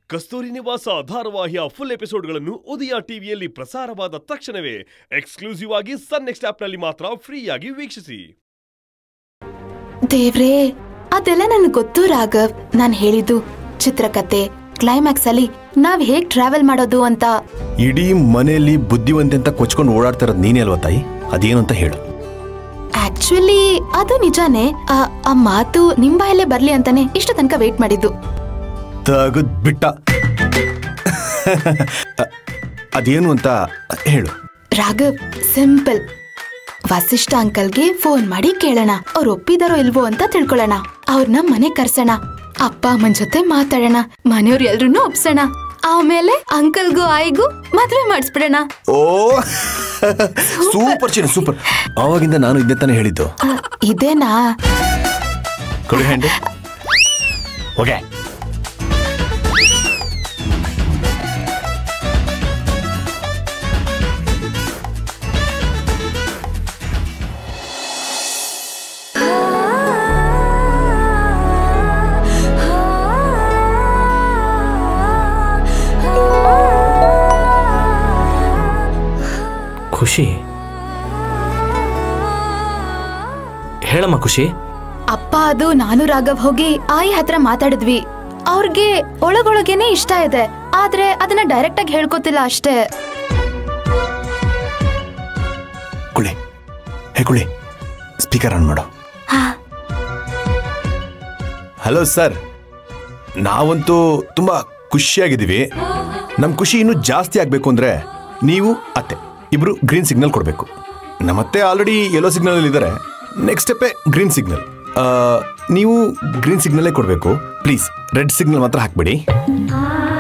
ಕಸ್ತೂರಿ ನಿವಾಸ ಧಾರಾವಾಹಿಯ ಫುಲ್ ಎಪಿಸೋಡ್ಗಳನ್ನು ಉದಯ ಟಿವಿಯಲ್ಲಿ ಪ್ರಸಾರವಾದ ತಕ್ಷಣವೇ ಎಕ್ಸ್ಕ್ಲೂಸಿವ್ ಆಗಿ ಸನ್ ನೆಕ್ಸ್ಟ್ ಆಪ್ನಲ್ಲಿ ಮಾತ್ರ ಫ್ರೀಯಾಗಿ ವೀಕ್ಷಿಸಿ ದೇವ್ರೇ ಅದೆಲ್ಲ ನನ್ಗೆ ಗೊತ್ತು ರಾಘವ್ ನಾನ್ ಹೇಳಿದ್ದು ಚಿತ್ರಕಥೆ ಕ್ಲೈಮ್ಯಾಕ್ಸ್ ಅಲ್ಲಿ ನಾವ್ ಹೇಗ್ ಟ್ರಾವೆಲ್ ಮಾಡೋದು ಅಂತ ಇಡೀ ಮನೆಯಲ್ಲಿ ಬುದ್ಧಿವಂತೆ ಅಂತ ಕೊಚ್ಕೊಂಡು ಓಡಾಡ್ತಿರೋದು ನೀನೇ ಅಲ್ವಾ ತಾಯಿ ಅದೇನು ಅಂತ ಹೇಳು ಆಕ್ಚುಲಿ ಅದು ನಿಜಾನೇ ಆ ಆ ಮಾತು ನಿಮ್ ಬಾಯಲ್ಲೇ ಬರ್ಲಿ ಅಂತಾನೆ ಇಷ್ಟು ತನಕ ವೇಟ್ ಮಾಡಿದ್ದು ತಗದ್ ಬಿಟ್ಟ ಅ- ಅದೇನು ಅಂತ ಹೇಳು ರಾಘವ್ ಸಿಂಪಲ್ ವಸಿಷ್ಠ ಅಂಕಲ್ಗೆ ಫೋನ್ ಮಾಡಿ ಕೇಳೋಣ ಅವ್ರು ಒಪ್ಪಿದಾರೋ ಇಲ್ವೋ ಅಂತ ತಿಳ್ಕೊಳ್ಳೋಣ ಅವ್ರನ್ನ ಮನೆ ಕರ್ಸೋಣ ಅಪ್ಪ ಅಮ್ಮನ್ ಜೊತೆ ಮಾತಾಡೋಣ ಮನೆಯವ್ರು ಎಲ್ರನ್ನೂ ಒಪ್ಸೋಣ ಆಮೇಲೆ ಅಂಕಲ್ಗೂ ಆಯಿಗೂ ಮದ್ವೆ ಮಾಡಿಸ್ಬಿಡೋಣ ಓ ಸೂಪರ್ ಚಿನ್ನ ಸೂಪರ್ ಅವಾಗಿಂದ ನಾನು ಇದ್ದೆ ತಾನೇ ಹೇಳಿದ್ದು ಆ, ಇದೇನಾ ಕೊಡಿ ಹ್ಯಾಂಡ್ ಓಕೆ ಖುಷಿ ಹೇಳಮ್ಮ ಖುಷಿ ಅಪ್ಪ ಅದು ನಾನು ರಾಘವ್ ಹೋಗಿ ಆಯಿ ಹತ್ರ ಮಾತಾಡಿದ್ವಿ ಅವ್ರಿಗೆ ಒಳಗೊಳಗೇನೆ ಇಷ್ಟ ಇದೆ ಆದ್ರೆ ಅದನ್ನ ಡೈರೆಕ್ಟ್ ಆಗಿ ಹೇಳ್ಕೊತಿಲ್ಲ ಅಷ್ಟೇ ಕುಳಿ ಹೇ ಕುಳಿ ಸ್ಪೀಕರ್ ಆನ್ ಮಾಡು ಹಾ ಹಲೋ ಸರ್ ನಾವಂತೂ ತುಂಬಾ ಖುಷಿಯಾಗಿದ್ದೀವಿ ನಮ್ಮ ಖುಷಿ ಇನ್ನೂ ಜಾಸ್ತಿ ಆಗಬೇಕು ಅಂದ್ರೆ ನೀವು ಅತ್ತೆ ಇಬ್ರು ಗ್ರೀನ್ ಸಿಗ್ನಲ್ ಕೊಡಬೇಕು ನಮ್ಮತ್ತೆ ಆಲ್ರೆಡಿ ಯೆಲ್ಲೋ ಸಿಗ್ನಲ್ ಇದ್ದಾರೆ ನೆಕ್ಸ್ಟ್ ಸ್ಟೆಪ್ಪೇ ಗ್ರೀನ್ ಸಿಗ್ನಲ್ ನೀವು ಗ್ರೀನ್ ಸಿಗ್ನಲ್ಲೇ ಕೊಡಬೇಕು ಪ್ಲೀಸ್ ರೆಡ್ ಸಿಗ್ನಲ್ ಮಾತ್ರ ಹಾಕ್ಬೇಡಿ